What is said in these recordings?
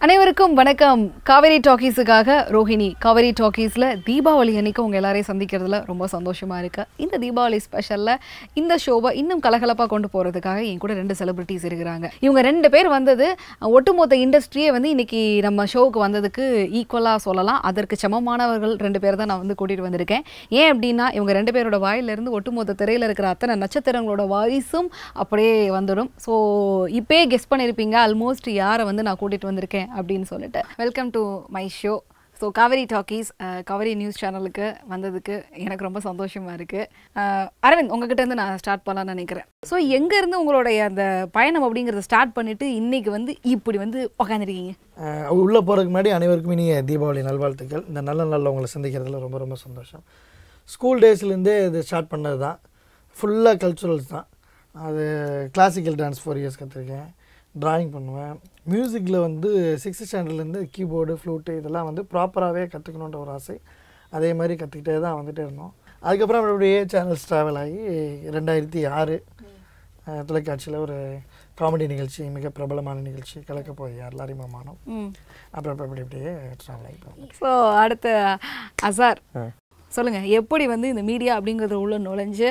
அனைவருக்கும் வணக்கம் காவேரி டாக்கீஸுக்காக ரோஹிணி காவேரி டாக்கீஸில் தீபாவளி அன்னைக்கு உங்கள் எல்லாரையும் சந்திக்கிறதுல ரொம்ப சந்தோஷமாக இருக்கு இந்த தீபாவளி ஸ்பெஷலில் இந்த ஷோவை இன்னும் கலகலப்பாக கொண்டு போகிறதுக்காக என் கூட ரெண்டு செலிபிரிட்டிஸ் இருக்கிறாங்க இவங்க ரெண்டு பேர் வந்தது ஒட்டுமொத்த இண்டஸ்ட்ரியே வந்து இன்னைக்கு நம்ம ஷோவுக்கு வந்ததுக்கு ஈக்குவலாக சொல்லலாம் அதற்கு சமமானவர்கள் ரெண்டு பேர் தான் நான் வந்து கூட்டிகிட்டு வந்திருக்கேன் ஏன் அப்படின்னா இவங்க ரெண்டு பேரோட வாயிலிருந்து ஒட்டுமொத்த திரையில் இருக்கிற அத்தனை நட்சத்திரங்களோட வாய்ஸும் அப்படியே வந்துடும் ஸோ இப்பயே கெஸ் பண்ணியிருப்பீங்க ஆல்மோஸ்ட் யாரை வந்து நான் கூட்டிகிட்டு வந்திருக்கேன் அப்படின்னு சொல்லிட்டு welcome to my show so Kaveri talkies Kaveri news சேனலுக்கு வந்ததுக்கு எனக்கு ரொம்ப சந்தோஷமா இருக்கு அஹ், அரவிந்த் உங்ககிட்ட இருந்து நான் ஸ்டார்ட் பண்ணலாம்னு நினைக்கிறேன் ஸோ எங்கேருந்து உங்களுடைய அந்த பயணம் அப்படிங்கிறத ஸ்டார்ட் பண்ணிட்டு இன்னைக்கு வந்து இப்படி வந்து உக்காந்துருக்கீங்க அஹ் உள்ள போகிறதுக்கு முன்னாடி அனைவருக்கும் இனிய தீபாவளி நல்வாழ்த்துக்கள் இந்த நல்ல நாளில் உங்களை சந்திக்கிறதுல ரொம்ப ரொம்ப சந்தோஷம் ஸ்கூல் டேஸ்லேருந்தே இது ஸ்டார்ட் பண்ணது தான் ஃபுல்லாக கல்ச்சுரல்ஸ் தான் அது கிளாசிக்கல் டான்ஸ் ஃபோர் இயர்ஸ் கற்றுருக்கேன் டிராயிங் பண்ணுவேன் மியூசிக்கில் வந்து சிக்ஸ்த் ஸ்டாண்டர்ட்லேருந்து கீபோர்டு ஃப்ளூட்டு இதெல்லாம் வந்து ப்ராப்பராகவே கற்றுக்கணுன்ற ஒரு ஆசை அதே மாதிரி கற்றுக்கிட்டே தான் வந்துட்டே இருந்தோம் அதுக்கப்புறம் அப்படியே சேனல்ஸ் ட்ராவல் ஆகி ரெண்டாயிரத்தி ஆறு தொலைக்காட்சியில் ஒரு காமெடி நிகழ்ச்சி மிக பிரபலமான நிகழ்ச்சி கலக்க போய் எல்லாரையும் மாமானம் ம் அப்புறம் அப்புறம் அப்படி அப்படியே ட்ராவல் ஆகிப்போம் ஸோ அடுத்த அசார் சொல்லுங்க எப்படி வந்து இந்த மீடியா அப்படிங்கறது உள்ள நுழைஞ்சு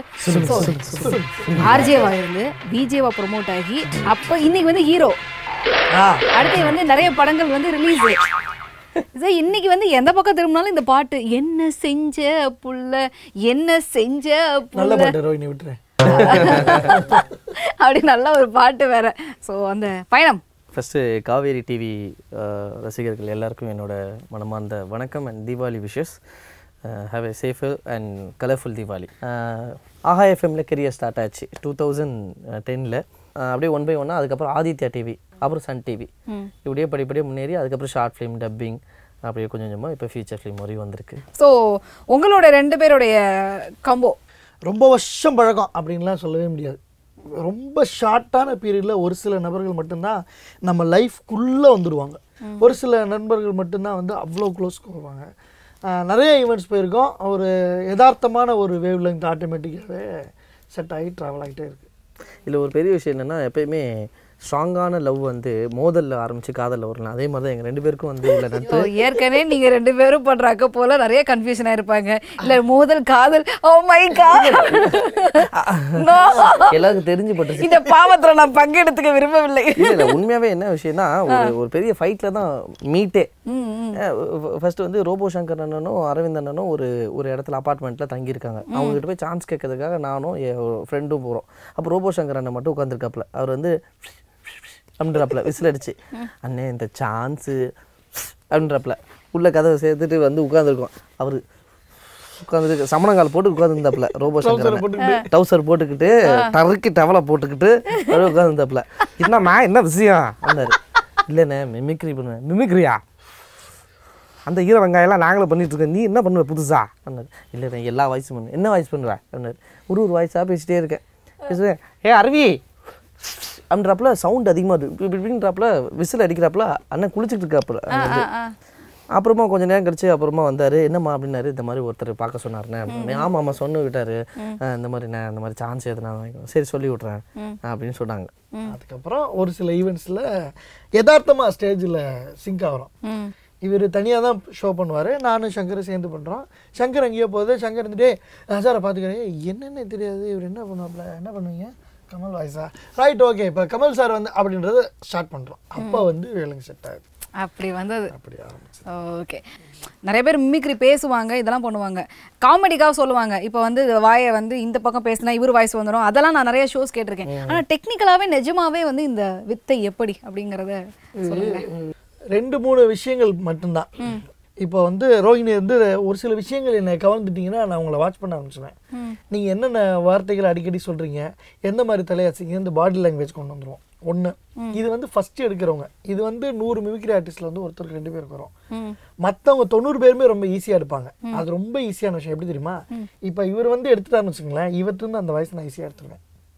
ஆர்ஜேவா இருந்து பிஜேவா ப்ரொமோட் ஆகி அப்போ இன்னைக்கு வந்து ஹீரோ ஆ அடுத்து வந்து நிறைய படங்கள் வந்து ரிலீஸ் சார் இன்னைக்கு வந்து எந்த பக்கம் திரும்பினாலும் இந்த பாட்டு என்ன செஞ்ச புள்ள என்ன செஞ்ச நல்ல புள்ள பாட்டு ரோஹினி விட்டுறேன் அப்படி நல்ல ஒரு பாட்டு வேற ஸோ அந்த பயணம் ஃபஸ்ட்டு காவேரி டிவி ரசிகர்கள் எல்லாருக்கும் என்னோட மனமார்ந்த வணக்கம் and Deepavali wishes have a safe and colourful Deepavali Aaha எஃப்எம்ல கெரியர் ஸ்டார்ட் ஆச்சு டூ தௌசண்ட் டெனில் அப்படியே ஒன் பை ஒன்னாக அதுக்கப்புறம் ஆதித்யா டிவி அப்புறம் சன் டிவி இப்படியே படிப்படியே முன்னேறி அதுக்கப்புறம் ஷார்ட் ஃபிலிம் டப்பிங் அப்படியே கொஞ்சம் கொஞ்சமாக இப்போ ஃபீச்சர் ஃபிலிம் வரையும் வந்திருக்கு ஸோ உங்களோட ரெண்டு பேருடைய கம்போ ரொம்ப வருஷம் பழக்கம் அப்படின்லாம் சொல்லவே முடியாது ரொம்ப ஷார்ட்டான பீரியடில் ஒரு சில நபர்கள் மட்டும்தான் நம்ம லைஃப்குள்ளே வந்துடுவாங்க ஒரு சில நண்பர்கள் மட்டும்தான் வந்து அவ்வளோ க்ளோஸ்க்கு வருவாங்க ஆஹ் நிறைய ஈவெண்ட்ஸ் போயிருக்கோம் ஒரு யதார்த்தமான ஒரு வேவ் லெங்க் ஆட்டோமேட்டிக்காகவே செட் ஆகி ட்ராவல் ஆகிட்டே இருக்குது இதில் ஒரு பெரிய விஷயம் என்னென்னா எப்பயுமே ஸ்ட்ராங்கான லவ் வந்து மோதலில் ஆரம்பித்து காதலில் வரலாம் அதே மாதிரி தான் எங்கள் ரெண்டு பேருக்கும் வந்து உள்ள நட்பு ஓ, ஏற்கனவே நீங்க ரெண்டு பேரும் பண்ற அக்க போல நிறைய கன்ஃபியூஷனா இருப்பாங்க இல்ல மோதல் காதல் ஓ மை காட் எல்லாருக்கும் தெரிஞ்சு பட்டுச்சு இந்த பாவத்துல நான் பங்கெடுத்துக்க விரும்பவில்லை இல்ல இல்ல உண்மையாவே என்ன விஷயம்னா ஒரு ஒரு பெரிய ஃபைட்ல தான் மீட்டே ஃபர்ஸ்ட் வந்து ரோபோ சங்கர் அண்ணனும் அரவிந்த் அண்ணனும் ஒரு ஒரு இடத்துல அபார்ட்மெண்ட்ல தங்கியிருக்காங்க அவங்க கிட்ட போய் சான்ஸ் கேட்கறதுக்காக நானும் என் ஃப்ரெண்டும் போறோம் அப்போ ரோபோ சங்கர் அண்ணன் மட்டும் உட்காந்துருக்காப்புல அவர் வந்து அப்படின்றப்பல விசில் அடிச்சு அண்ணே இந்த சான்ஸு அப்படின்றப்பல உள்ள கதவை சேர்த்துட்டு வந்து உட்காந்துருக்கோம் அவரு உட்காந்துருக்கு சமணங்கால் போட்டு உட்காந்துருந்தாப்புல ரோபோ சங்கர் டவுசர் போட்டுக்கிட்டு டருக்கு டவலை போட்டுக்கிட்டு அப்படியே உட்காந்துருந்தாப்புல என்னம்மா என்ன விஷயம் அண்ணாரு இல்லைண்ணே மிமிக்ரி பண்ணுவேன் மிமிக்ரியா அந்த ஈர வெங்காயம்லாம் நாங்களும் பண்ணிட்டு இருக்கோம் நீ என்ன பண்ணுவ புதுசா அண்ணாரு இல்லைண்ணே எல்லா வாய்ஸும் பண்ணுவேன் என்ன வாய்ஸ் பண்ணுவேன் அண்ணாரு ஒரு ஒரு வாய்ஸாக பேசிட்டே இருக்கேன் பேசுவேன் ஏ அருவி அப்படின்றப்பல சவுண்ட் அதிகமாக இருக்கு இப்படி இப்படின்றப்பல விசில் அடிக்கிறாப்புல அண்ணன் குளிச்சுட்டு இருக்காப்புல அங்க வந்து. அப்புறமா கொஞ்ச நேரம் கழிச்சு அப்புறமா வந்தாரு என்னம்மா அப்படின்னாரு இந்த மாதிரி ஒருத்தர் பார்க்க சொன்னாருண்ணே அப்படின்னு ஆமா ஆமா சொன்னு விட்டாரு அஹ் இந்த மாதிரி நான் இந்த மாதிரி சான்ஸ் எதுனா வாங்கிக்கணும் சரி சொல்லி விட்றேன் அப்படின்னு சொன்னாங்க அதுக்கப்புறம் ஒரு சில ஈவெண்ட்ஸில் யதார்த்தமாக ஸ்டேஜில் சிங்க் ஆகிறோம் இவர் தனியாக தான் ஷோ பண்ணுவார் நானும் சங்கரும் சேர்ந்து பண்ணுறோம் சங்கர் எங்கேயோ போகுது சங்கர் இருந்துட்டே சாரை பார்த்துக்கிறேன் என்னென்ன தெரியாது இவர் என்ன பண்ணுவாப்ல என்ன பண்ணுவீங்க கமல் வாய்ஸா ரைட் ஓகே இப்போ கமல் சார் வந்து அப்படின்றத ஸ்டார்ட் பண்ணுறோம் அப்போ வந்து வேலைங்க செட் ஆகுது அப்படி வந்தது அப்படி ஆரம்பிச்சு ஓகே நிறைய பேர் மிமிக்ரி பேசுவாங்க இதெல்லாம் பண்ணுவாங்க காமெடிக்காக சொல்லுவாங்க இப்போ வந்து வாயை வந்து இந்த பக்கம் பேசினா இவர் வாய்ஸ் வந்துடும் அதெல்லாம் நான் நிறைய ஷோஸ் கேட்டிருக்கேன் ஆனா டெக்னிக்கலாவே நிஜமாவே வந்து இந்த வித்தை எப்படி அப்படிங்கறத சொல்லுங்க ரெண்டு மூணு விஷயங்கள் மட்டும்தான் இப்போ வந்து ரோஹிணி வந்து ஒரு சில விஷயங்கள் என்னை கவர்ந்துட்டீங்கன்னா நான் உங்களை வாட்ச் பண்ண ஆரம்பிச்சுவேன் நீங்கள் என்னென்ன வார்த்தைகள் அடிக்கடி சொல்கிறீங்க எந்த மாதிரி தலையாச்சிங்க இந்த பாடி லாங்குவேஜ் கொண்டு வந்துருவோம் ஒன்று இது வந்து ஃபர்ஸ்ட் எடுக்கிறவங்க இது வந்து நூறு மிமிக்ரி ஆர்டிஸ்ட்ல வந்து ஒருத்தருக்கு ரெண்டு பேருக்கு வரும் மற்றவங்க தொண்ணூறு பேருமே ரொம்ப ஈஸியாக எடுப்பாங்க அது ரொம்ப ஈஸியான விஷயம் எப்படி தெரியுமா இப்போ இவர் வந்து எடுத்துட்டாருன்னு வச்சுங்களேன் இவர்கிட்ட அந்த வயசு நான் ஈஸியாக எடுத்துருவேன்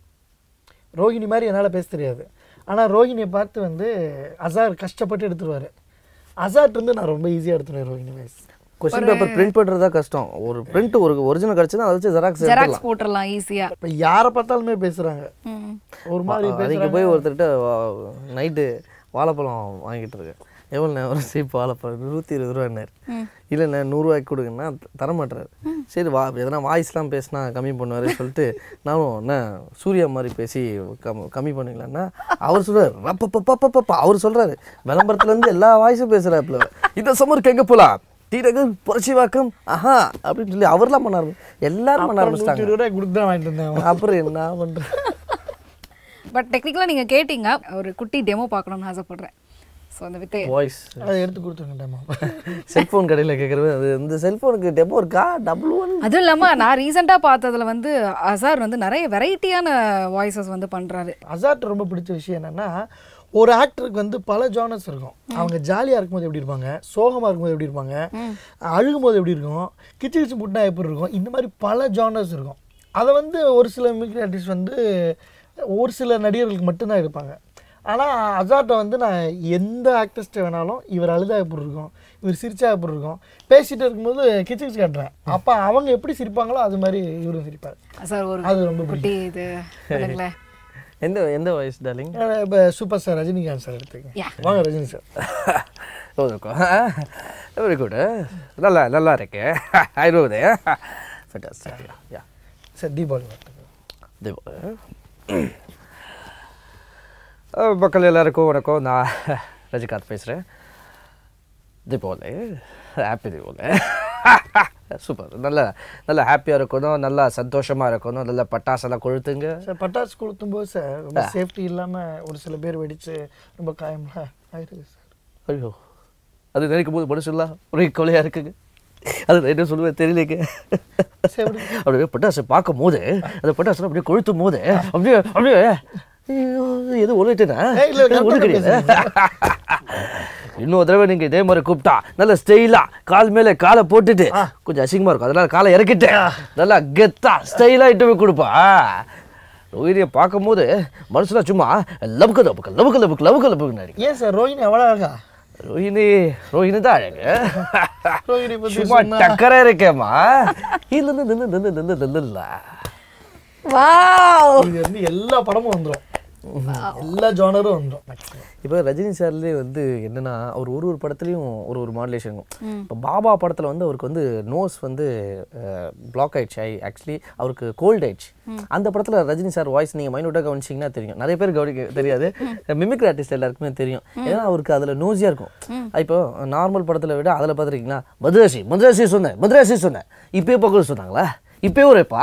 ரோஹிணி மாதிரி என்னால் பேச தெரியாது ஆனால் ரோஹிணியை பார்த்து வந்து அசார் கஷ்டப்பட்டு எடுத்துருவாரு அசார்ட் வந்து நான் ரொம்ப ஈஸியாக எடுத்துருவேன் ரோஹிணி வயசு கொஸ்டின் பேப்பர் பிரிண்ட் பண்ணுறதா கஷ்டம் ஒரு பிரிண்ட் ஒரு ஒரிஜினல் கிடச்சுன்னா அதை வச்சு ஜெராக்ஸ் ஜெராக்ஸ் போட்டுடலாம் ஈஸியா இப்போ யாரை பார்த்தாலுமே பேசுகிறாங்க ஒரு மாதிரி அதுக்கு போய் ஒருத்தர்கிட்ட நைட்டு வாழைப்பழம் வாங்கிட்டு இருக்கேன் எவ்வளோண்ணே ஒரு சீப் வாழைப்பழம் நூற்றி இருபது ரூபான்னாரு இல்லைண்ணே நூறுரூவாய்க்கு கொடுங்கன்னா தர மாட்டாரு சரி வா எதனா வாய்ஸ்லாம் பேசினா கம்மி பண்ணுவாரு சொல்லிட்டு நானும் என்ன சூர்யா மாதிரி பேசி கம் கம்மி பண்ணிக்கலான்னா அவர் சொல்றாரு ரப்பப்பப்பப்பப்பா அவர் சொல்றாரு விளம்பரத்துலேருந்து எல்லா வாய்ஸும் பேசுகிறாப்புல இந்த சம்மருக்கு எங்கே போகலாம் டீரகம் புரட்சிவாக்கம் ஆஹா அப்படின்னு சொல்லி அவர்லாம் பண்ண ஆரம்பி எல்லாரும் பண்ண நூற்றி ஆரம்பிச்சிட்டாங்க இருபது ரூபாய் கொடுத்து தான் வாங்கிட்டு வந்தேன் அப்புறம் என்ன பண்ணுறேன் பட் டெக்னிக்கலாக நீங்கள் கேட்டிங்க ஒரு குட்டி டெமோ பார்க்கணும்னு ஆசைப்படுறேன் ஸோ அந்த வித்தை வாய்ஸ் அதை எடுத்து கொடுத்துருங்க டைமா செல்ஃபோன் கடையில் கேட்குறது அது இந்த செல்ஃபோனுக்கு டெமோ இருக்கா டபுள் ஒன் அதுவும் இல்லாமல் நான் ரீசெண்டாக பார்த்ததுல வந்து அசார் வந்து நிறைய வெரைட்டியான வாய்ஸஸ் வந்து பண்ணுறாரு அசார்ட் ரொம்ப பிடிச்ச விஷயம் என்னன்னா ஒரு ஆக்டருக்கு வந்து பல ஜானர்ஸ் இருக்கும் அவங்க ஜாலியாக இருக்கும்போது எப்படி இருப்பாங்க சோகமாக இருக்கும்போது எப்படி இருப்பாங்க அழுகும்போது எப்படி இருக்கும் கிச்சு கிச்சு முட்டினா எப்படி இருக்கும் இந்த மாதிரி பல ஜானர்ஸ் இருக்கும் அதை வந்து ஒரு சில மிமிக்ரி ஆர்டிஸ்ட் வந்து ஒரு சில நடிகர்களுக்கு மட்டும்தான் எடுப்பாங்க ஆனால் அசார்ட்டை வந்து நான் எந்த ஆக்டர்ஸ்ட்டை வேணாலும் இவர் அழுதா எப்படி இருக்கும் இவர் சிரிச்சா எப்படி இருக்கும் பேசிட்டு இருக்கும்போது கிச்சு கிச்சு காட்டுறேன் அப்போ அவங்க எப்படி சிரிப்பாங்களோ அது மாதிரி இவரும் சிரிப்பார் சார் ஒரு அது ரொம்ப குட்டி இது சொல்லுங்களேன் எந்த எந்த வாய்ஸ் டார்லிங் இப்போ சூப்பர் ஸ்டார் ரஜினிகாந்த் சார் எடுத்துக்கங்க Yeah. வாங்க ரஜினி சார் வெரி குட் நல்லா நல்லா இருக்கு ஐநூறு ஃபண்டாஸ்டிக் யா சார் தீபாவளி வாழ்த்துக்கள். தீபாவளி மக்கள் எல்லாருக்கும் வணக்கம் நான் ரஜினிகாந்த் பேசுகிறேன் தீபாவளி ஹாப்பி தீபாவளி சூப்பர் நல்ல நல்ல ஹாப்பியாக இருக்கணும் நல்லா சந்தோஷமாக இருக்கணும் நல்ல பட்டாசெல்லாம் கொளுத்துங்க சார் பட்டாசு கொளுத்தும் போது சார் ரொம்ப சேஃப்டி இல்லாமல் ஒரு சில பேர் வெடிச்சு ரொம்ப காயம்லாம் ஆயிருக்கு சார் ஐயோ அது நினைக்கும் போது மனுஷன்லாம் ஒரே கொலையாக இருக்குங்க அது நான் என்ன சொல்லுவேன் தெரியலைங்க சரி விடுங்க. அப்படியே பட்டாசு பார்க்கும் போது அந்த பட்டாசு அப்படியே கொளுத்தும் போது அப்படியே அப்படியே ஐயோ, எது ஒழுட்டேனா ஏய், இல்ல, correct ஆ ஒண்ணு கிடையாது இன்னொரு தடவை நீங்க இதே மாதிரி கூப்பிட்டா நல்ல ஸ்டைலா கால் மேல காலை போட்டுட்டு கொஞ்சம் அசிங்கமா இருக்கும் அதனால காலை இறக்கிட்டு நல்லா கெத்தா ஸ்டைலா இட்டு போய் கொடுப்பா ரோஹினியை பார்க்கும்போது மனசுல சும்மா லபுக்கு லபுக்கு லபுக்கு லபுக்கு லபுக்கு லபுக்கு ஏன் சார் ரோஹினி எவ்வளோ அழகா ரோஹினி ரோஹினி தான் அழகு ரோஹினி பத்தி சும்மா சொன்னா டக்கரா இருக்கேம்மா இல்ல இல்ல இல்ல இல்ல இல்ல இல்ல இல்ல இல்ல வாவ் இது வந்து எல்லா படமும் வந்துடும் எல்லா ஜானரும் வந்துடும் மேக்ஸிமம் இப்போ ரஜினி சார்லேயே வந்து என்னன்னா அவர் ஒரு ஒரு படத்துலையும் ஒரு ஒரு மாடுலேஷன் இருக்கும் இப்போ பாபா படத்தில் வந்து அவருக்கு வந்து நோஸ் வந்து பிளாக் ஆயிடுச்சு ஐ ஆக்சுவலி அவருக்கு கோல்ட் ஆயிடுச்சு அந்த படத்தில் ரஜினி சார் வாய்ஸ் நீங்கள் மைனூட்டாக கவனிச்சிங்கன்னா தெரியும் நிறைய பேர் கவனிக்க தெரியாது மிமிக்ரி ஆர்டிஸ்ட் எல்லாருக்குமே தெரியும் ஏன்னா அவருக்கு அதில் நோஸியாக இருக்கும் இப்போ நார்மல் படத்தில் விட அதில் பார்த்துருக்கீங்களா மதுராசி மதுராசி சொன்னேன் மதுராசி சொன்னேன் இப்பயே பக்கம் சொன்னாங்களா இப்பயே ஒரேப்பா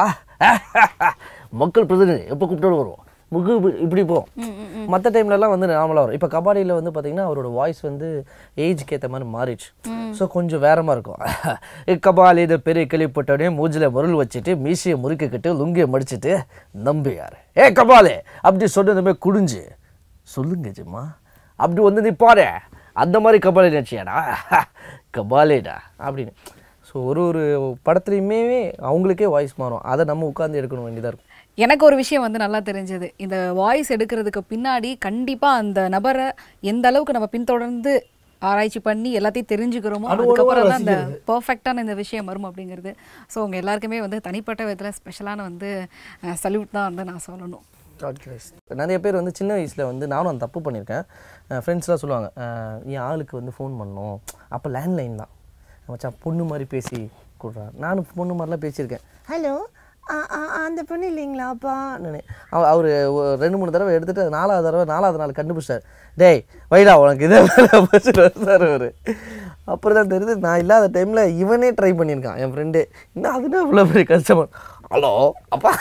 மக்கள் பிரதிநிதி எப்போ கூப்பிட்டு வருவோம் முகு இப்படி- இப்படி போகும் மற்ற டைம்லலாம் வந்து நார்மலாக வரும் இப்போ கபாடியில் வந்து பார்த்தீங்கன்னா அவரோட வாய்ஸ் வந்து ஏஜ்க்கு ஏற்ற மாதிரி மாறிடுச்சு ஸோ கொஞ்சம் வேறமாக இருக்கும் ஏ, கபாலி இந்த பெரிய கிளிப்பட்டோடனே மூஞ்சில முருள் வச்சுட்டு மீசையை முறுக்கிக்கிட்டு லுங்கியை மடிச்சிட்டு நம்பியார் ஏ கபாலே அப்படி சொன்னதுமே குடிஞ்சு சொல்லுங்க ஜிம்மா அப்படி வந்து நீ பாரு அந்த மாதிரி கபாலி நினச்சியாடா கபாலேடா அப்படின்னு ஸோ ஒரு ஒரு படத்துலையுமே அவங்களுக்கே வாய்ஸ் மாறும் அதை நம்ம உட்காந்து எடுக்கணும் வேண்டியதாக இருக்கும் எனக்கு ஒரு விஷயம் வந்து நல்லா தெரிஞ்சது இந்த வாய்ஸ் எடுக்கிறதுக்கு பின்னாடி கண்டிப்பாக அந்த நபரை எந்த அளவுக்கு நம்ம பின்தொடர்ந்து ஆராய்ச்சி பண்ணி எல்லாத்தையும் தெரிஞ்சுக்கிறோமோ அணு அதுக்கப்புறம் தான் அந்த ரசிக்கிறது. பர்ஃபெக்டான இந்த விஷயம் வரும் அப்படிங்கிறது ஸோ உங்கள் எல்லாருக்குமே வந்து தனிப்பட்ட விதத்தில் ஸ்பெஷலான வந்து சல்யூட் தான் வந்து நான் சொல்லணும் நிறைய பேர் வந்து சின்ன வயசில் வந்து நானும் அந்த தப்பு பண்ணியிருக்கேன் ஃப்ரெண்ட்ஸ்லாம் சொல்லுவாங்க அஹ் என் ஆளுக்கு வந்து ஃபோன் பண்ணோம் அப்போ லேண்ட்லைன் தான் மச்சான் பொண்ணு மாதிரி பேசி கொடுறான் நானும் பொண்ணு மாதிரிலாம் பேசியிருக்கேன் ஹலோ அந்த பொண்ணு இல்லைங்களா அப்பா நான் அவர் ரெண்டு மூணு தடவை எடுத்துட்டு அது நாலாவது தடவை நாலாவது நாள் கண்டுபிடிச்சார் டேய் வைடா உனக்கு இதே சார் அவர் அப்புறம் தான் தெரியுது நான் இல்லாத டைமில் இவனே ட்ரை பண்ணியிருக்கான் என் ஃப்ரெண்டு இன்னும் அதுனா இவ்வளோ பெரிய கஷ்டமா ஹலோ அப்பா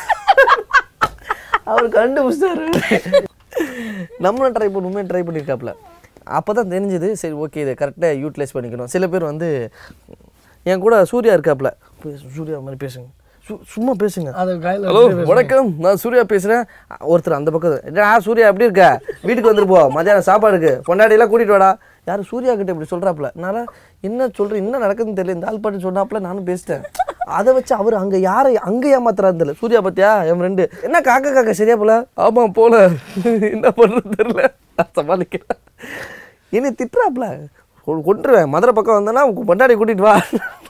அவர் கண்டுபிடிச்சாரு நம்மளும் ட்ரை பண்ணுவோமே ட்ரை பண்ணியிருக்காப்புல அப்போ தான் தெரிஞ்சது சரி ஓகே இதை கரெக்டாக யூட்டிலைஸ் பண்ணிக்கணும் சில பேர் வந்து என் கூட சூர்யா இருக்காப்புல பேசு, சூர்யா மாதிரி பேசுங்க சு- சும்மா பேசுங்க அது கையில் ஹலோ வணக்கம் நான் சூர்யா பேசுகிறேன் ஒருத்தர் அந்த பக்கம் என்ன சூர்யா எப்படி இருக்க வீட்டுக்கு வந்துட்டு போ மத்தியானம் சாப்பாடுக்கு பொண்டாட்டியெல்லாம் கூட்டிட்டு வாடா யார் சூர்யா கிட்ட இப்படி சொல்கிறாப்புல நான் என்ன சொல்கிறேன் என்ன நடக்குதுன்னு தெரியல இந்த ஆள் பாட்டு சொன்னாப்புல நானும் பேசிட்டேன் அதை வச்சு அவர் அங்கே யாரை அங்கே ஏமாத்துறாரு தெரியல சூர்யா பத்தியா என் ஃப்ரெண்டு என்ன காக்கா காக்கா சரியா போல ஆமாம் போல என்ன பண்ணுறது தெரியல நான் சமாளிக்கிறேன் என்னை திட்டுறாப்புல கொ- கொன்றுவேன் மதுரை பக்கம் வந்தேன்னா பொண்டாடி கூட்டிட்டு வா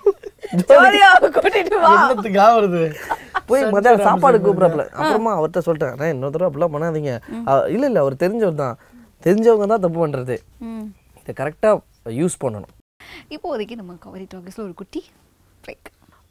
கூட்டிட்டு வா என்னத்துக்கு ஆகுறது போய் மத்தியானம் சாப்பாடு கூப்பிட்றாப்புல அப்புறமா அவர்கிட்ட சொல்லிட்டேன் "அண்ணா, இன்னொரு தடவை அப்படிலாம் பண்ணாதீங்க அ- இல்ல இல்ல அவர் தெரிஞ்சவர் தான் தெரிஞ்சவங்க தான் தப்பு பண்றது இதை கரெக்டாக யூஸ் பண்ணணும் இப்போதைக்கு நம்ம கவரி டாக்கிஸில் ஒரு குட்டி பிரேக்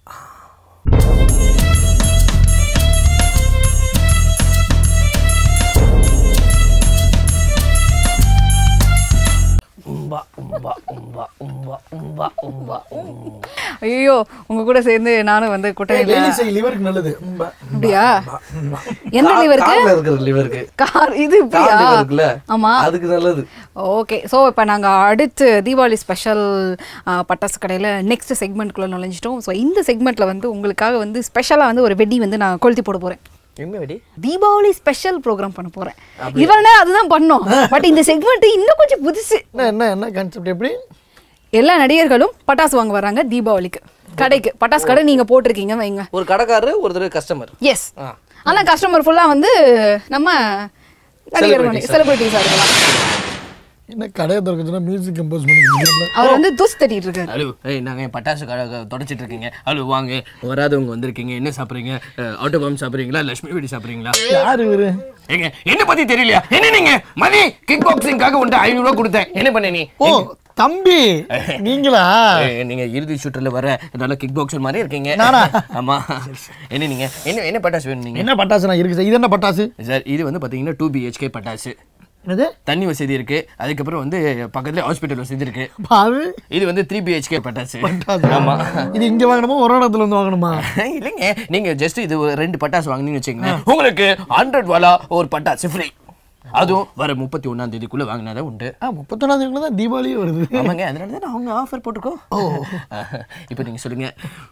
உம்பா உம்பா உம்பா உம்பா உம்பா உம்பா ஐயோ உங்க கூட சேர்ந்து நானும் வந்து குட்டையில டெய்லி செய் லிவருக்கு நல்லது ம், அப்படியா எந்த லிவருக்கு கார்ல இருக்கிற லிவருக்கு கார் இது கார் இப்படியா liver இருக்குல்ல ஆமா அதுக்கு நல்லது ஓகே ஸோ இப்போ நாங்கள் அடுத்து தீபாவளி ஸ்பெஷல் பட்டாசு கடையில் நெக்ஸ்ட் செக்மெண்ட்குள்ளே நுழைஞ்சிட்டோம் ஸோ இந்த செக்மெண்ட்டில் வந்து உங்களுக்காக வந்து ஸ்பெஷலாக வந்து ஒரு வெடி வந்து நான் கொளுத்தி போட போகிறேன் என்ன வெடி தீபாவளி ஸ்பெஷல் ப்ரோக்ராம் பண்ண போகிறேன் இவ்வளோ நேரம் அதுதான் பண்ணோம் பட் இந்த செக்மெண்ட் இன்னும் கொஞ்சம் புதுசு என்ன என்ன என்ன கான்செப்ட் எப்படி எல்லா நடிகர்களும் பட்டாசு வாங்க வராங்க தீபாவளிக்கு கடைக்கு பட்டாசு கடை நீங்கள் போட்டிருக்கீங்க வைங்க ஒரு கடைக்காரரு ஒரு தடவை கஸ்டமர் எஸ் ஆனால் கஸ்டமர் ஃபுல்லாக வந்து நம்ம நடிகர்கள் செலிபிரிட்டிஸாக இருக்கலாம் என்ன கடையை திறக்க சொன்னா மியூசிக் கம்போஸ் பண்ணி அவர் வந்து துஸ் தட்டிட்டு இருக்காரு ஹலோ ஏய் நாங்கள் பட்டாசு கடை தொடச்சிட்டு இருக்கீங்க ஹலோ வாங்க வராதவங்க வந்திருக்கீங்க என்ன சாப்பிட்றீங்க ஆட்டோ பாம் சாப்பிட்றீங்களா லட்சுமி வெடி சாப்பிட்றீங்களா யாரு இவரு ஏங்க என்ன பத்தி தெரியலையா என்ன நீங்க மதி கிக் பாக்ஸிங்காக உண்டு ஐநூறு ரூபா கொடுத்தேன் என்ன பண்ண நீ ஓ தம்பி நீங்களா ஏய், நீங்க இறுதி சுற்றுல வர நல்ல கிக் பாக்ஸர் மாதிரி இருக்கீங்க நானா? ஆமா என்ன நீங்க என்ன என்ன பட்டாசு வேணும் நீங்க என்ன பட்டாசுனா இருக்கு சார் இது என்ன பட்டாசு சார் இது வந்து பாத்தீங்கன்னா டூ பிஹெச்கே பட்டாசு என்னது தண்ணி வசதி இருக்கு அதுக்கப்புறம் வந்து பக்கத்துல ஹாஸ்பிட்டல் வசதி இருக்கு அது இது வந்து த்ரீ பிஹெச்கே பட்டாசு பட்டாசு ஆமா இது இங்க வாங்கணுமா ஒரு இடத்துல வந்து வாங்கணுமா இல்லைங்க நீங்க ஜஸ்ட் இது ஒரு ரெண்டு பட்டாசு வாங்கினீங்கன்னு வச்சுக்கோங்க உங்களுக்கு ஹண்ட்ரட் வாலா ஒரு பட்டாசு ஃப்ரீ அதுவும் வர முப்பத்தி ஒன்னாம் தேதிக்குள்ள வாங்கினாதான் உண்டு ஆ முப்பத்தொன்னாம் தேதிக்குள்ள தான் தீபாவளியே வருது ஆமாங்க அதனால தான் அவங்க ஆஃபர் போட்டிருக்கோம் இப்போ நீங்க சொல்லுங்க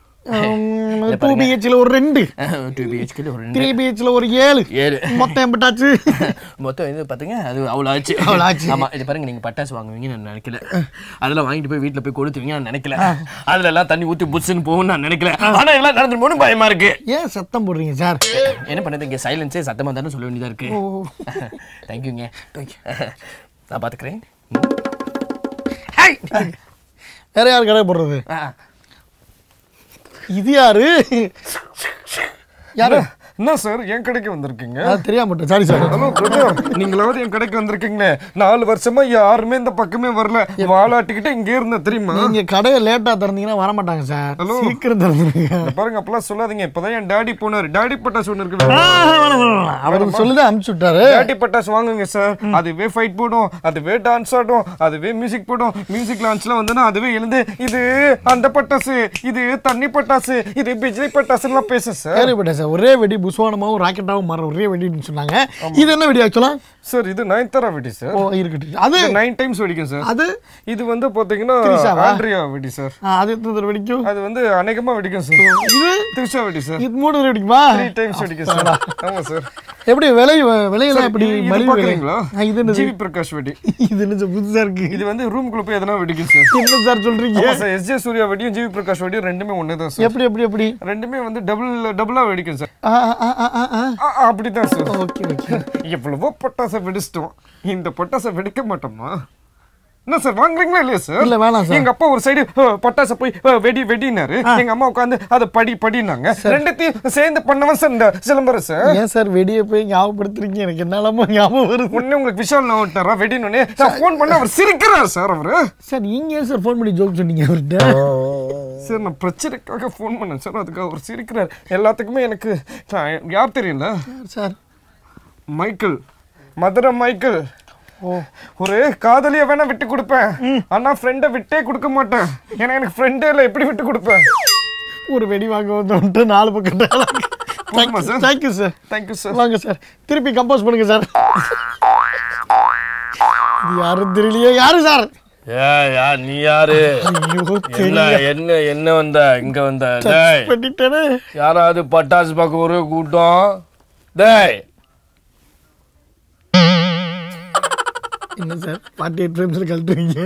டூ பிஹெச்ல ஒரு ரெண்டு டூ பிஹெச்கே ஒரு ரெண்டு த்ரீ பிஹெச்ல ஒரு ஏழு ஏழு மொத்தம் எம்பிட்டாச்சு மொத்தம் இது பாத்தீங்க அது அவ்வளோ ஆச்சு அவ்வளோ ஆச்சு. ஆமா இது பாருங்க நீங்க பட்டாசு வாங்குவீங்கன்னு நான் நினைக்கல அதெல்லாம் வாங்கிட்டு போய் வீட்டுல போய் கொடுத்துவீங்க நான் நினைக்கல அதுல எல்லாம் தண்ணி ஊத்தி புஷ்ஷுன்னு போகும்னு நான் நினைக்கல ஆனா எல்லாம் நடந்து போகணும் பயமா இருக்கு ஏன் சத்தம் போடுறீங்க சார் என்ன பண்ணது இங்க சைலன்ஸே சத்தமா தானே சொல்ல வேண்டியதா இருக்கு தேங்க்யூங்க நான் பாத்துக்கிறேன் வேற யார் கடை போடுறது ஆ. இது யாரு யாரு என்ன சார் என் கடைக்கு வந்திருக்கீங்க அது தெரியாம மாட்டேன் சாரி சார் ஹலோ பிரதர் நீங்களாவது என் கடைக்கு வந்திருக்கீங்களே நாலு வருஷமா யாருமே இந்த பக்கமே வரல வாலாட்டிக்கிட்டு இங்கே இருந்தேன் தெரியுமா நீங்க கடையை லேட்டா திறந்தீங்கன்னா வர மாட்டாங்க சார் சீக்கிரம் திறந்துருங்க இங்க பாருங்க அப்பெல்லாம் சொல்லாதீங்க இப்பதான் என் டாடி போனாரு டாடி பட்டாசு ஒன்று இருக்கு அவருக்கு சொல்லுதான் அமுச்சு விட்டாரு டாடி பட்டாசு வாங்குங்க சார் அதுவே ஃபைட் போடும் அதுவே டான்ஸ் ஆடும் அதுவே மியூசிக் போடும் மியூசிக் லான்ச்லாம் வந்தனா அதுவே எழுந்து இது அந்த பட்டாசு இது தண்ணி பட்டாசு இது பிஜ்லி பட்டாசுலாம் பேசும் சார் கேள்விப்பட்டேன் சார் ஒரே வெடி புஸ்வானமாவும் ராக்கெட்டாவும் மாற ஒரே வெடின்னு சொன்னாங்க இது என்ன வெடி ஆக்சுவலா சார் இது நயன்தாரா வெடி சார் ஓ இருக்கட்டும் அது நைன் டைம்ஸ் வெடிக்கும் சார் அது இது வந்து பாத்தீங்கன்னா திரிஷாவா? ஆண்ட்ரியா வெடி சார் ஆ, அது எத்தனை தடவை வெடிக்கும் அது வந்து அநேகமா வெடிக்கும் சார் இது திரிஷா வெடி சார் இது மூணு தடவை வெடிக்குமா த்ரீ டைம்ஸ் வெடிக்கும் சார் ஆமா சார் எப்படி விலை விலையெல்லாம் எப்படி இது- இது மலிவு விலை பாக்குறீங்களா ஆ, இது என்னது ஜிவி பிரகாஷ் வெடி இது என்ன சார் புதுசா இருக்கு இது வந்து ரூம்குள்ள போய் எதனா வெடிக்கும் சார் என்ன சார் சொல்றீங்க ஆமா சார் எஸ் ஜே சூர்யா வெடியும் ஜிவி பிரகாஷ் வெடியும் ரெண்டுமே ஒண்ணு தான் சார் எப்படி எப்படி எப்படி ரெண்டுமே வந்து டபுள் டபுளா வெடிக்கும் சார் ஆ, ஆ, ஆ, ஆ, ஆ. ஆ, ஆ, அப்படிதான் சார் ஓகே ஓகே எவ்வளவோ பட்டாசை வெடிச்சிட்டோம் இந்த பட்டாசை வெடிக்க மாட்டோமா என்ன சார் வாங்குறீங்களா இல்லையா சார் இல்ல, வேணாம் சார். எங்க அப்பா ஒரு சைடு பட்டாசை போய் அ, வெடி வெடினாரு எங்க அம்மா உட்காந்து அதை படி படினாங்க ரெண்டுத்தையும் சேர்ந்து பண்ணவன் சார் இந்த சிலம்பரம் சார் ஏன் சார் வெடியை போய் ஞாபகப்படுத்துறீங்க எனக்கு என்னெல்லாமோ ஞாபகம் வருது உடனே உங்களுக்கு விஷால் நான் விட்டாரா வெடினோடனே நான் ஃபோன் பண்ண அவர் சிரிக்கிறார் சார் அவரு சார் நீங்க ஏன் சார் ஃபோன் பண்ணி ஜோக் சொன்னீங்க அவர்கிட்ட சார் நான் பிரச்சனைக்காக ஃபோன் பண்ணேன் சார் அதுக்காக அவர் சிரிக்கிறார் எல்லாத்துக்குமே எனக்கு நான் யார் தெரியல சார் மைக்கேல் மதுரை மைக்கேல் ஒரு காதலிய வேணா விட்டு கொடுப்பேன் ஆனா ஃப்ரெண்டை விட்டே கொடுக்க மாட்டேன் ஏன்னா எனக்கு ஃப்ரெண்டே இல்லை எப்படி விட்டு கொடுப்பேன் ஒரு வெடி வாங்க வந்துட்டு நாலு பக்கம் போதுமா sir? Thank you sir thank you sir வாங்க சார் திருப்பி கம்போஸ் பண்ணுங்க சார் இது யாரும் தெரியலையே யாரு சார் ஏ யா நீ யாரு ஐயோ என்ன தெரியல என்ன என்ன வந்த இங்க வந்த டேய் பண்ணிட்டேனே யாராவது பட்டாசு பார்க்க ஒரு கூட்டம் டேய் என்ன சார் ஃபார்ட்டி எயிட் ஃப்ரேம்ஸில் கழட்டுறீங்க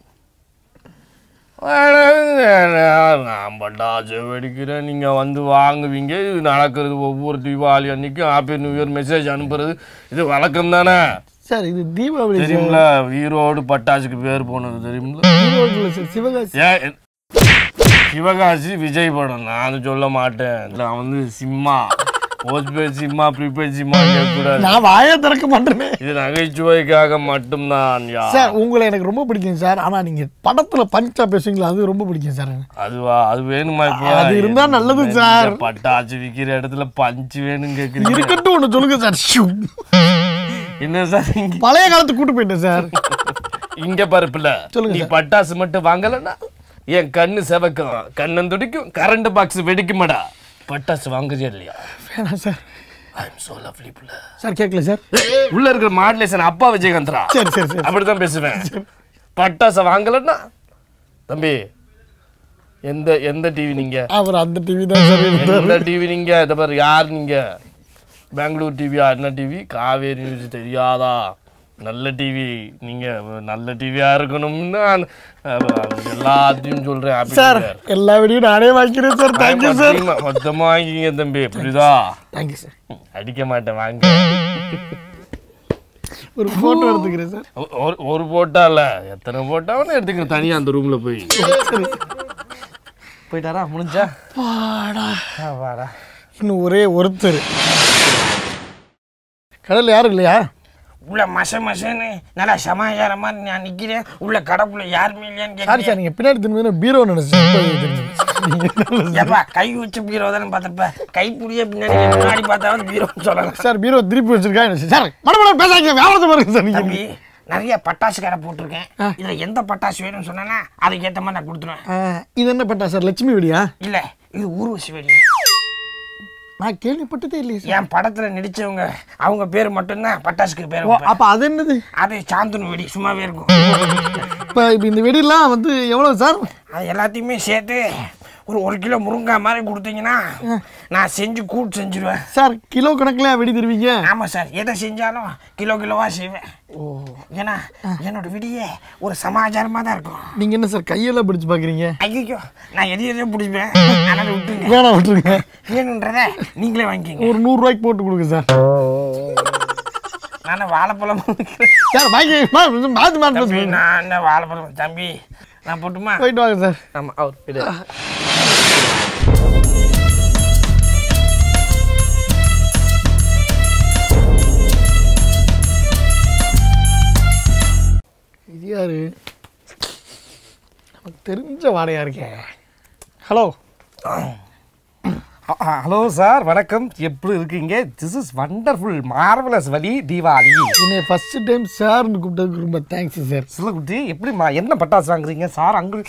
நான் பட்டாசு வெடிக்கிறேன் நீங்க வந்து வாங்குவீங்க இது நடக்கிறது ஒவ்வொரு தீபாவளி அன்னைக்கும் ஹாப்பி நியூ இயர் மெசேஜ் அனுப்புறது இது வழக்கம் தானே சார் இது தீபாவளி சார் தெரியுங்களா ஈரோடு பட்டாசுக்கு பேர் போனது தெரியுங்களா ஈரோடு இல்லை சார் சிவகாசி ஏன் என்- சிவகாசி விஜய் படம் நான் சொல்ல மாட்டேன் நான் வந்து சிம்மா போஸ்ட் பேட் சிம்மா ப்ரீபெய்ட் சிம்மா கேட்கக்கூடாது நான் வாயே திறக்க மாட்டேனே இது நகைச்சுவைக்காக மட்டும்தான் யா சார் உங்களை எனக்கு ரொம்ப பிடிக்கும் சார் ஆனா நீங்க படத்துல பஞ்சா பேசுவீங்களா அது ரொம்ப பிடிக்கும் சார் எனக்கு. அதுவா அது வேணுமா இப்போ அது இருந்தா நல்லது இந்த சார். பட்டாசு விக்கிற இடத்துல பஞ்சு வேணும் கேக்குறீங்க இருக்கட்டும் ஒண்ணு சொல்லுங்க சார் ஷூ. என்ன சார் இங்க பழைய காலத்துக்கு கூட்டு போயிட்டேன் சார் இங்க பருப்புல சொல்லுங்க நீ சார். பட்டாசு மட்டும் வாங்கலன்னா என் கண்ணு செவக்கும் கண்ணன் துடிக்கும் கரண்ட் பாக்ஸ் வெடிக்குமாடா பட்டாசு வாங்குறியா இல்லையா வேணாம் sir I am so lovely புள்ள சார் கேட்கல சார் உள்ள இருக்கிற மாடுலேஷன் அப்பா விஜயகாந்த்ரா சரி சரி சரி அப்படிதான் பேசுவேன் பட்டாசை வாங்கலன்னா தம்பி எந்த எந்த டிவி நீங்க அவர் அந்த டிவி தான் சார் இருந்தார் எந்த டிவி நீங்க இதை பாரு யார் நீங்க பெங்களூர் டிவியா என்ன டிவி காவேரி நியூஸ் தெரியாதா நல்ல டிவி நீங்க நல்ல டிவியா இருக்கணும்னு நான், அஹ், எல்லாத்தையும் சொல்றேன் happy சார் new year. எல்லா வீடியும் நானே வாங்கிக்கிறேன் சார் தேங்க்யூ சார் மொத்தமா- மொத்தமா வாங்கிங்க தம்பி புரியுதா தேங்க்யூ சார் அடிக்க மாட்டேன் வாங்க ஒரு போட்டோ எடுத்துக்கிறேன் சார் ஒ- ஒரு ஒரு போட்டா இல்ல எத்தனை போட்டாவும் எடுத்துக்கிறேன் தனியா அந்த ரூம்ல போய் போயிட்டாரா முடிஞ்சா வாடா ஆ, வாடா இன்னும் ஒரே ஒருத்தர் கடல்ல யாரும் இல்லையா உள்ள மச மசன்னு நல்லா சமாச்சாரம் மாதிரி நான் நிக்கிறேன் உள்ள கடைக்குள்ள யாருமே இல்லையான்னு சாரி கேட்குறேன் சார் நீங்க பின்னாடி திரும்பி பீரோ நினைச்சேன் ஏப்பா கை வச்ச பீரோ தானே பார்த்தப்ப கைப்பிடியே பின்னாடி முன்னாடி பார்த்தாவது பீரோன்னு சொல்லலாம் சார் பீரோ திருப்பி வச்சிருக்கா சார் மடமடம் பேசாதீங்க வியாபாரத்தை பாருங்க சார் நீங்க தம்பி நிறைய பட்டாசு கடை போட்டிருக்கேன் இதுல எந்த பட்டாசு வேணும்னு சொன்னா அதுக்கு ஏத்த மாதிரி நான் கொடுத்துருவேன் ஆ, இது என்ன பட்டா சார் லட்சுமி வெடியா இல்ல இது ஊர்வசி வெடி நான் கேள்விப்பட்டதே இல்லையே சார் என் படத்துல நடிச்சவங்க அவங்க பேர் மட்டும்தான் பட்டாசுக்கு பேர் ஓ, அப்ப அது என்னது அது சாந்தனு வெடி சும்மாவே இருக்கும் இப்ப இப்ப இந்த வெடியெல்லாம் வந்து எவ்வளவு சார் அது எல்லாத்தையுமே சேர்த்து ஒரு ஒரு கிலோ முருங்காய் மாதிரி கொடுத்தீங்கன்னா நான் செஞ்சு கூட்டு செஞ்சுருவேன் சார் கிலோ கணக்குல வெடி தருவீங்க ஆமா சார் எதை செஞ்சாலும் கிலோ கிலோவா செய்வேன் ஏன்னா என்னோட விடியே ஒரு சமாச்சாரமா தான் இருக்கும் நீங்க என்ன சார் கையெல்லாம் பிடிச்சு பாக்குறீங்க ஐயோ நான் எதையும் எதையும் பிடிப்பேன் அதனால விட்டுருங்க வேணாம் விட்டுருங்க வேணுன்றத நீங்களே வாங்கிக்கோங்க ஒரு நூறு ரூபாய்க்கு போட்டு கொடுங்க சார் நான் வாழைப்பழம் விக்கிறேன். சார் வாங்கி மா- மாத்து மாத்து தம்பி பேசுங்க. நான் என்ன வாழைப்பழம் தம்பி நான் போட்டுமா போயிட்டு வாங்க சார் ஆமா அவர் விடு. இது யாரு நமக்கு தெரிஞ்ச வாடையா இருக்கே ஹலோ ஹலோ சார் வணக்கம் எப்படி இருக்கீங்க திஸ் இஸ் வண்டர்ஃபுல் மார்வலஸ் வலி தீபாவளி என்னை ஃபர்ஸ்ட் டைம் சார்னு கூப்பிட்டதுக்கு ரொம்ப தேங்க்ஸ் சார் சிலகுட்டி எப்படிம்மா என்ன பட்டாசு வாங்குறீங்க சார் அங்க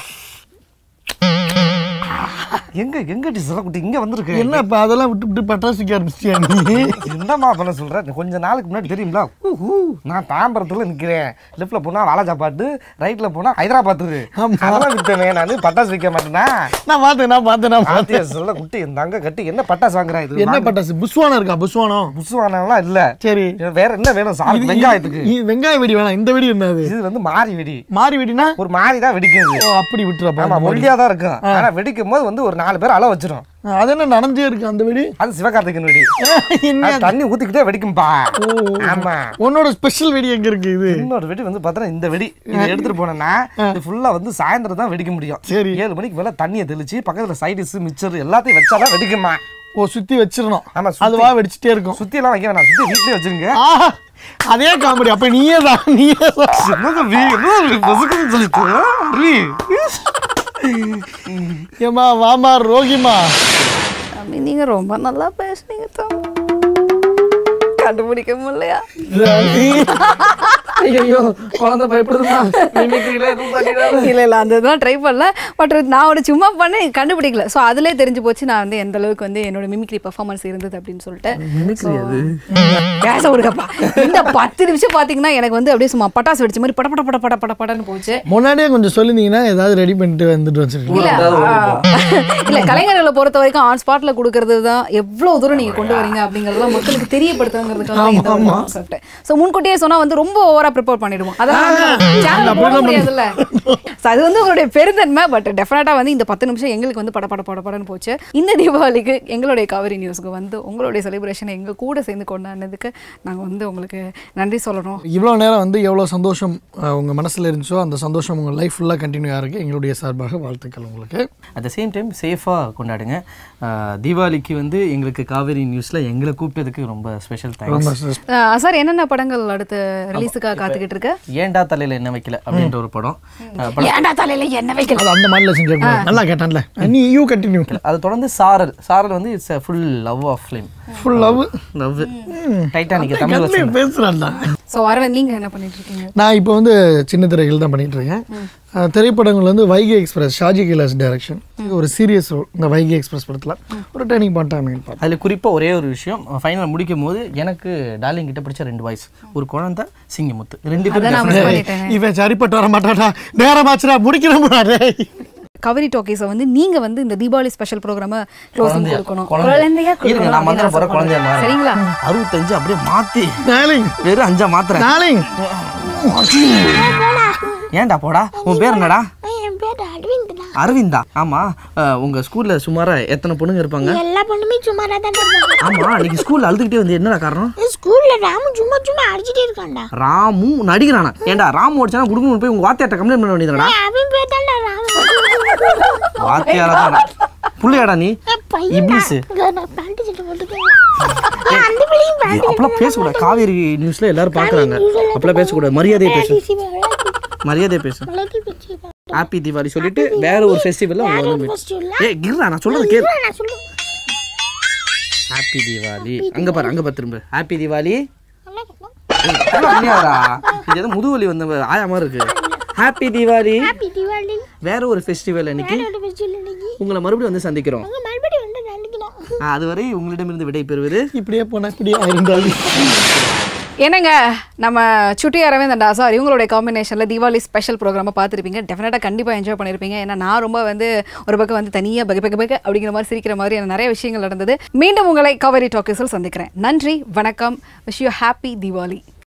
எங்க எங்கடி சிலகுட்டி இங்க வந்திருக்கு என்ன இப்போ அதெல்லாம் விட்டு விட்டு பட்டாசுக்கு ஆரம்பிச்சியா நீ என்னம்மா பண்ண சொல்ற கொஞ்ச நாளுக்கு முன்னாடி தெரியுங்களா ஊஹூ, நான் தாம்பரத்துல நிக்கிறேன் லெஃப்ட்ல போனா வாலாஜாபாத்து ரைட்ல போனா ஹைதராபாத்து அதெல்லாம் விட்டேனே நான் பட்டாசு வைக்க மாட்டேனா நான் பார்த்தேன் நான் பார்த்தேன் நான் பார்த்தேன் ஆத்தியா சொல்ல குட்டி இந்த அங்க கட்டி என்ன பட்டாசு வாங்குறா இது என்ன பட்டாசு புஸ்வானம் இருக்கா புஸ்வானம் புசுவானலாம் இல்ல சரி வேற என்ன வேணும் சார் இது- வெங்காயத்துக்கு இது வெங்காய வெடி வேணாம் இந்த வெடி என்னது இது வந்து மாறி வெடி மாறி வெடினா ஒரு மாறி தான் வெடிக்குது ஓ அப்படி விட்டுறப்பா ஆமா ஒல்லியா தான் இருக்கும் ஆனா வெடிக்கும் போது வந்து ஒரு நாலு பேர் அள வச்சிரும் அது என்ன நனைஞ்சே இருக்கு அந்த வெடி அது சிவகார்த்திகன் வெடி என்ன அது தண்ணி ஊத்திக்கிட்டே வெடிக்கும்பா ஆமா உன்னோட ஸ்பெஷல் வெடி எங்க இருக்கு இது இன்னொரு வெடி வந்து பார்த்தா இந்த வெடி இதை எடுத்துட்டு போனேன்னா இது ஃபுல்லா வந்து சாயந்தரம் தான் வெடிக்க முடியும் சரி. ஏழு மணிக்கு மேல தண்ணியை தெளிச்சு பக்கத்துல சைடிஸ் மிச்சர் எல்லாத்தையும் வச்சாதான் வெடிக்குமா ஓ சுத்தி வச்சிரணும் ஆமா, சுத்தி. அதுவா வெடிச்சிட்டே இருக்கும் சுத்தி எல்லாம் வைக்க வேணாம் சுத்தி வீட்லயே வச்சிருங்க ஆஹா அதே காமெடி அப்ப நீயே தான் நீயே தான் என்ன தம்பி, என்ன தம்பி, பொசுக்குன்னு சொல்லிட்டு ரீ. ஏமா வாமா ரோகிமா தம்பி நீங்க ரொம்ப நல்லா பேசுனீங்க தம்பி கண்டுபிடிக்க முடியலையா ஐயோ குழந்தை பயப்படுதுமா மிமிக்ரியில எதுவும் பண்ணிடாத இல்ல இல்ல அந்த இதெல்லாம் ட்ரை பண்ணல பட் நான் ஒரு சும்மா பண்ணேன் கண்டுபிடிக்கல ஸோ அதுலயே தெரிஞ்சு போச்சு நான் வந்து எந்த அளவுக்கு வந்து என்னோட மிமிக்ரி பெர்ஃபார்மன்ஸ் இருந்தது அப்படின்னு சொல்லிட்டு மிமிக்ரி அது பேச விடுங்கப்பா இந்த பத்து நிமிஷம் பாத்தீங்கன்னா எனக்கு வந்து அப்படியே சும்மா பட்டாசு வெடிச்ச மாதிரி பட பட பட பட பட படன்னு போச்சு முன்னாடியே கொஞ்சம் சொல்லிருந்தீங்கன்னா ஏதாவது ரெடி பண்ணிட்டு வந்துட்டு வச்சிருக்கீங்க இல்ல ஆ, இல்ல கலைஞர்களை பொறுத்த வரைக்கும் ஆன் ஸ்பாட்ல கொடுக்கறது தான் எவ்வளவு தூரம் நீங்க கொண்டு வரீங்க அப்படிங்கறதெல்லாம் மக்களுக்கு தெரியப்படுத்துங்கிறதுக்காக தான் இந்த ஒரு கான்செப்ட் ஸோ முன்கூட்டியே சொன்னா வந்து ரொம்ப ஓவரா ப்ரிப்பேர் பண்ணிடுவோம் அதெல்லாம் சேனல் போட முடியாதுல்ல So, அது வந்து உங்களுடைய பெருந்தன்மை பட் டெஃபினட்டா வந்து இந்த பத்து நிமிஷம் எங்களுக்கு வந்து பட பட பட படன்னு போச்சு இந்த தீபாவளிக்கு எங்களுடைய காவிரி நியூஸ்க்கு வந்து உங்களுடைய செலிப்ரேஷன் எங்க கூட சேர்ந்து கொண்டாடினதுக்கு நாங்க வந்து உங்களுக்கு நன்றி சொல்லணும் இவ்வளோ நேரம் வந்து எவ்வளோ சந்தோஷம் அஹ், உங்க மனசுல இருந்துச்சோ அந்த சந்தோஷம் உங்க லைஃப் ஃபுல்லாக கண்டினியூ ஆகிருக்கு எங்களுடைய சார்பாக வாழ்த்துக்கள் உங்களுக்கு அட் த சேம் டைம் சேஃபாக கொண்டாடுங்க ஆஹ் தீபாவளிக்கு வந்து எங்களுக்கு காவேரி நியூஸில் எங்களை கூப்பிட்டதுக்கு ரொம்ப ஸ்பெஷல் தேங்க்ஸ் அஹ் சார் என்னென்ன படங்கள் அடுத்து ரிலீஸுக்காக காத்துக்கிட்டு இருக்கு ஏன்டா தலையில் என்ன வைக்கல அப்படின்ற ஒரு படம் ஆஹ் படம் ஏன்டா தலையில என்ன வைக்கல அது அந்த மாதிரில செஞ்சு நல்லா கேட்டான்ல நீ யூ கண்டினியூ அதை தொடர்ந்து சாரல் சாரல் வந்து it's full love of film full love love Titanic Tamil வருஷம் பேசுறான்டா ஸோ அரவிந்த் நீங்க என்ன பண்ணிட்டு இருக்கீங்க நான் இப்போ வந்து சின்ன திரைகள் தான் பண்ணிட்டு இருக்கேன் அஹ், திரைப்படங்கள் வந்து வைகை எக்ஸ்பிரஸ் ஷாஜி கைலாஸ் டைரக்ஷன் ஒரு சீரியஸ் ரோல் இந்த வைகை எக்ஸ்பிரஸ் படத்தில் ஒரு டேர்னிங் பாயிண்ட் அமைன்னு பார்த்தேன் அதில் குறிப்பாக ஒரே ஒரு விஷயம் ஃபைனல் முடிக்கும் போது எனக்கு டார்லிங் கிட்ட பிடிச்ச ரெண்டு வாய்ஸ் ஒரு குழந்தை சிங்கமுத்து ரெண்டு அதை நான் பேரும் மிஸ் பண்ணிட்டேன் இவன் சரிப்பட்டு வர மாட்டாடா நேரமாச்சுடா முடிக்கிறோம் கவரி டாக்கீஸை வந்து நீங்க வந்து இந்த தீபாவளி ஸ்பெஷல் ப்ரோக்ராம க்ளோசிங் கொடுக்கணும் குழந்தை. குழந்தையா இருங்க, நான் மந்திரம் கொடுக்கணும் போற குழந்தையா மாறுறேன். சரிங்களா அறுபத்தஞ்சு அப்படியே மாத்தி டார்லிங் வெறும் அஞ்சா மாத்திரேன் டார்லிங் ஏன்டா போடா உன் பேர் என்னடா என் பேர் அரவிந்த்டா அரவிந்தா ஆமா அஹ், உங்க ஸ்கூல்ல சுமாரா எத்தனை பொண்ணுங்க இருப்பாங்க எல்லா பொண்ணுமே சும்மாரா தான் இருப்பாங்க ஆமா அன்னைக்கு ஸ்கூல்ல அழுதுகிட்டே வந்து என்னடா காரணம் ஸ்கூல்ல ராமு சும்மா சும்மா அடிச்சிட்டே இருக்கான்டா ராமு நடிக்கிறானா ஏன்டா ராமு அடிச்சானா குடுக்கணும் போய் உங்க வாத்தியார்ட்ட கம்ப்ளைண்ட் பண்ண வேண்டியதுடா அவன் பேர் தான்டா ராமு வாத்தியாரா தான் புள்ளையாடா நீ பையன் இப்ளிஸ் பேண்ட் சட்டை போட்டுக்கோங்க அந்த பிள்ளையும் பேண்ட் அப்பெல்லாம் பேசக்கூடாது காவேரி நியூஸ்ல எல்லாரும் பாக்குறாங்க அப்பெல்லாம் பேசக்கூடாது மரியாதையை பேசு மரியாதையை பேசு ஹாப்பி தீபாவளி சொல்லிட்டு வேற ஒரு ஃபெஸ்டிவல்ல உங்களை வந்து meet- ஏய் கிர்ரா நான் சொல்றது கேளு நான் சொல்லுவேன் ஹாப்பி தீபாவளி அங்க பாரு அங்க பாரு திரும்ப ஹாப்பி தீபாவளி ஏய், அதெல்லாம் இல்லையாடா. இது ஏதோ முதுவலி வந்த ஆயா மாதிரி இருக்கு ஹாப்பி தீபாவளி ஹாப்பி தீபாவளி வேற ஒரு ஃபெஸ்டிவல் அன்னைக்கு ஃபெஸ்டிவல் இன்னைக்கு உங்களை மறுபடியும் வந்து சந்திக்கிறோம் அங்க மறுபடியும் வந்து நினைக்கணும் ஆ, அதுவரை உங்களிடமிருந்து விடை பெறுவது இப்படியே போனா இப்படியே இருந்தாலும் என்னங்க நம்ம சுட்டி அரவிந்த் அண்ட் ஆசார் இவங்களுடைய காம்பினேஷனில் தீபாவளி ஸ்பெஷல் ப்ரோக்ராமை பார்த்துருப்பீங்க டெஃபினட்டாக கண்டிப்பாக என்ஜாய் பண்ணியிருப்பீங்க ஏன்னா நான் ரொம்ப வந்து ஒரு பக்கம் வந்து தனியாக பக பக பக அப்படிங்கிற மாதிரி சிரிக்கிற மாதிரி எனக்கு நிறைய விஷயங்கள் நடந்தது மீண்டும் உங்களை கவரி டாக்கீஸில் சந்திக்கிறேன் நன்றி வணக்கம் விஷ் யூ ஹாப்பி தீபாவளி